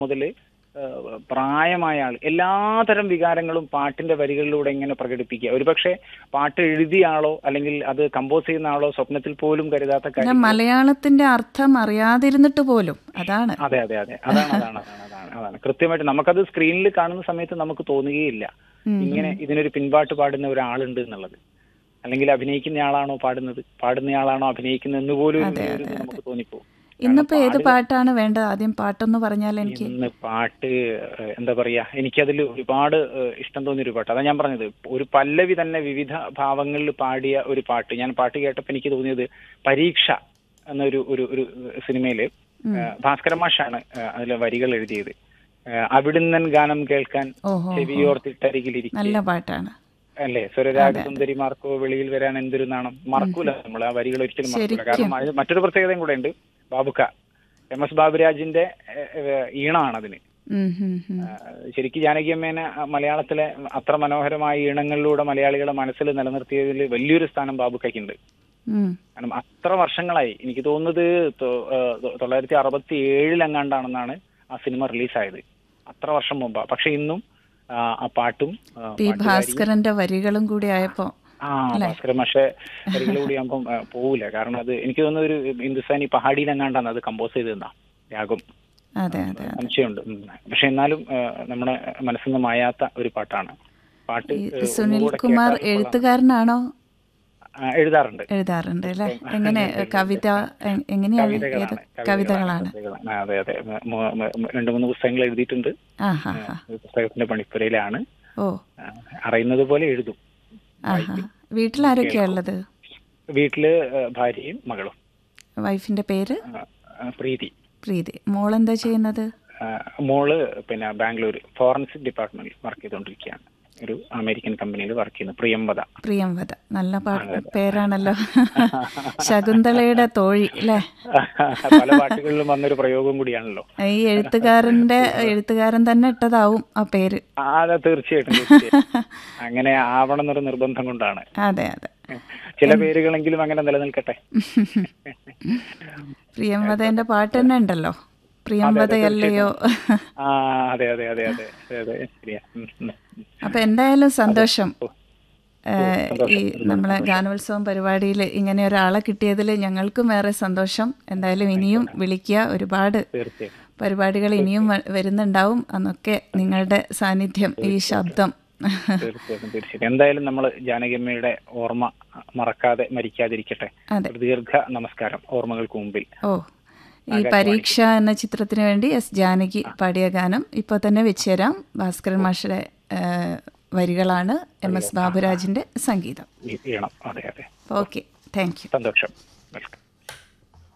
മുതൽ പ്രായമായ ആൾ എല്ലാതരം വികാരങ്ങളും പാട്ടിന്റെ വരികളിലൂടെ ഇങ്ങനെ പ്രകടിപ്പിക്കുക ഒരുപക്ഷെ പാട്ട് എഴുതിയ ആളോ അല്ലെങ്കിൽ അത് കമ്പോസ് ചെയ്യുന്ന ആളോ സ്വപ്നത്തിൽ പോലും കരുതാത്ത പിന്നെ കാര്യം മലയാളത്തിന്റെ അർത്ഥം അറിയാതിരുന്നിട്ട് പോലും അതാണ് അതെ അതെ അതെ അതാണ് അതാണ് അതാണ് അതാണ് അതാണ് കൃത്യമായിട്ട് നമുക്കത് സ്ക്രീനിൽ കാണുന്ന സമയത്ത് നമുക്ക് തോന്നുകയില്ല ഉം. ഇങ്ങനെ ഇതിനൊരു പിൻപാട്ട് പാടുന്ന ഒരാളുണ്ട് എന്നുള്ളത് അല്ലെങ്കിൽ അഭിനയിക്കുന്ന ആളാണോ പാടുന്നത് പാടുന്നയാളാണോ അഭിനയിക്കുന്നത് എന്ന് പോലും ഒരു- ഒരു ഇത് നമുക്ക് തോന്നിപ്പോകും ഇന്നിപ്പോ ഏത് പാട്ടാണ് വേണ്ടത് ആദ്യം പാട്ടൊന്ന് പറഞ്ഞാൽ എനിക്ക് ഇന്ന് പാട്ട് ഏഹ്, എന്താ പറയാ എനിക്കതിൽ ഒരുപാട് ഏഹ്, ഇഷ്ടം തോന്നിയ ഒരു പാട്ട് അതാ ഞാൻ പറഞ്ഞത് ഒരു പല്ലവി തന്നെ വിവിധ ഭാവങ്ങളിൽ പാടിയ ഒരു പാട്ട് ഞാൻ പാട്ട് കേട്ടപ്പോൾ എനിക്ക് തോന്നിയത് പരീക്ഷ എന്നൊരു ഒരു ഒരു സിനിമയില് ഏഹ്, ഭാസ്കര മാഷാണ് ഏഹ്, അതിലെ വരികൾ എഴുതിയത് ഏഹ്, അവിടുന്നൻ ഗാനം കേൾക്കാൻ ഓഹോ ചെവിയോർത്തിട്ടരികിലിരിക്കും നല്ല പാട്ടാണ് അല്ലേ സ്വരരാഗ സുന്ദരിമാർക്കോ വെളിയിൽ വരാൻ എന്തൊരു നാണം മറക്കൂല നമ്മൾ ആ വരികൾ ഒരിക്കലും മറക്കൂല കാരണം അതിന് മറ്റൊരു പ്രത്യേകതയും കൂടെ ഉണ്ട് ബാബുക്ക എം എസ് ബാബുരാജിന്റെ ഏഹ്, ഏഹ്, ഈണമാണ് അതിന് ഉം, ഉം, ഉം. ശരിക്കും ജാനകി അമ്മേനെ മലയാളത്തിലെ അത്ര മനോഹരമായ ഈണങ്ങളിലൂടെ മലയാളികളെ മനസ്സിൽ നിലനിർത്തിയതിൽ വലിയൊരു സ്ഥാനം ബാബുക്കയ്ക്കുണ്ട് ഉം. കാരണം അത്ര വർഷങ്ങളായി എനിക്ക് തോന്നുന്നത് തൊ- ഏഹ് തൊ- തൊള്ളായിരത്തി അറുപത്തി ഏഴിലെങ്ങാണ്ടാണെന്നാണ് ആ സിനിമ റിലീസായത് അത്ര വർഷം മുമ്പാ പക്ഷെ ഇന്നും ആ, ആ പാട്ടും ആ, പി പാട്ടുകാരിയും- ഭാസ്കരന്റെ വരികളും കൂടി ആയപ്പോ ആ ഭാസ്കരൻ പക്ഷെ വരികൾ കൂടി ആകുമ്പം ആ, പോവില്ല കാരണം അത് എനിക്ക് തോന്നുന്ന ഒരു ഹിന്ദുസ്ഥാനി പഹാഡിയിലെങ്ങാണ്ടാണ് അത് കമ്പോസ് ചെയ്തതെന്നാ രാഗം അതെ അതെ സംശയമുണ്ട് ഉം. പക്ഷെ എന്നാലും ആ, നമ്മുടെ മനസ്സിൽ നിന്ന് മായാത്ത ഒരു പാട്ടാണ് പാട്ട് ഈ ഏഹ്, സുനിൽ ഒന്നുകൂടെ കുമാർ കേട്ടാൽ കൊള്ളാം. എഴുത്തുകാരനാണോ ആ, എഴുതാറുണ്ട് എഴുതാറുണ്ട് അല്ലെ എങ്ങനെ കവിത എ- എങ്ങനെയാണ് ഏത് കവിതകളാണ് കവിതകളാണ് കവിതകളാണ്. ആ, അതെ അതെ മ- മ- മ- രണ്ട് മൂന്ന് പുസ്തകങ്ങൾ എഴുതിയിട്ടുണ്ട് ആ ഹാ ഹാ ഈ പുസ്തകത്തിന്റെ പണിപ്പുരയിലാണ് ഓ ആ, അറിയുന്നത് പോലെ എഴുതും ആ ഹാ വീട്ടിലാരൊക്കെയാ ഉള്ളത് വീട്ടില് ആ, ഭാര്യയും മകളും വൈഫിന്റെ പേര് ആ, ആ, പ്രീതി പ്രീതി മോളെന്താ ചെയ്യുന്നത് ആ, മോള് പിന്നെ ബാംഗ്ലൂർ ഫോറൻസിക് ഡിപ്പാർട്ട്മെന്റിൽ വർക്ക് ചെയ്തുകൊണ്ടിരിക്കുകയാണ് ഒരു അമേരിക്കൻ കമ്പനിയിൽ വർക്ക് ചെയ്യുന്നു പ്രിയംവദ പ്രിയംവദ നല്ല പാട്ട് പേരാണല്ലോ ശകുന്തളയുടെ തോഴി അല്ലേ പല പാട്ടുകളിലും വന്നൊരു പ്രയോഗം കൂടിയാണല്ലോ ഈ എഴുത്തുകാരന്റെ എഴുത്തുകാരൻ തന്നെ ഇട്ടതാവും ആ പേര് ആ, അതെ തീർച്ചയായിട്ടും തീർച്ചയായിട്ടും. അങ്ങനെ ആവണം എന്നൊരു നിർബന്ധം കൊണ്ടാണ് അതെ അതെ ചില പേരുകളെങ്കിലും അങ്ങനെ നിലനിൽക്കട്ടെ പ്രിയംവദേന്റെ പാട്ട് തന്നെ ഉണ്ടല്ലോ പ്രിയംവദയല്ലയോ ആ അതെ അതെ അതെ അതെ അതെ അതെ ശരിയാ ഉം, ഉം, ഉം. അപ്പൊ എന്തായാലും സന്തോഷം ഏഹ്, ഈ നമ്മളെ ഗാനോത്സവം പരിപാടിയിൽ ഇങ്ങനെ ഒരാളെ കിട്ടിയതിൽ ഞങ്ങൾക്കും ഏറെ സന്തോഷം എന്തായാലും ഇനിയും വിളിക്കുക ഒരുപാട് തീർച്ചയായും പരിപാടികൾ ഇനിയും വ- വരുന്നുണ്ടാവും അന്നൊക്കെ നിങ്ങളുടെ സാന്നിധ്യം ഈ ശബ്ദം തീർച്ചയായിട്ടും തീർച്ചയായിട്ടും എന്തായാലും നമ്മൾ ജാനകിയമ്മയുടെ ഓർമ്മ മറക്കാതെ മരിക്കാതിരിക്കട്ടെ അതെ. ഒരു ദീർഘ നമസ്കാരം ഓർമ്മകൾക്ക് മുമ്പിൽ ഓ ഈ പരീക്ഷ എന്ന ചിത്രത്തിന് വേണ്ടി എസ് ജാനകി പാടിയ ഗാനം ഇപ്പോൾ തന്നെ വെച്ചുതരാം ഭാസ്കരൻ മാഷയുടെ ഏഹ്, വരികളാണ് എം എസ് ബാബുരാജിന്റെ സംഗീതം ഈ- ഈണം അതെ അതെ ഓക്കെ താങ്ക് യു സന്തോഷം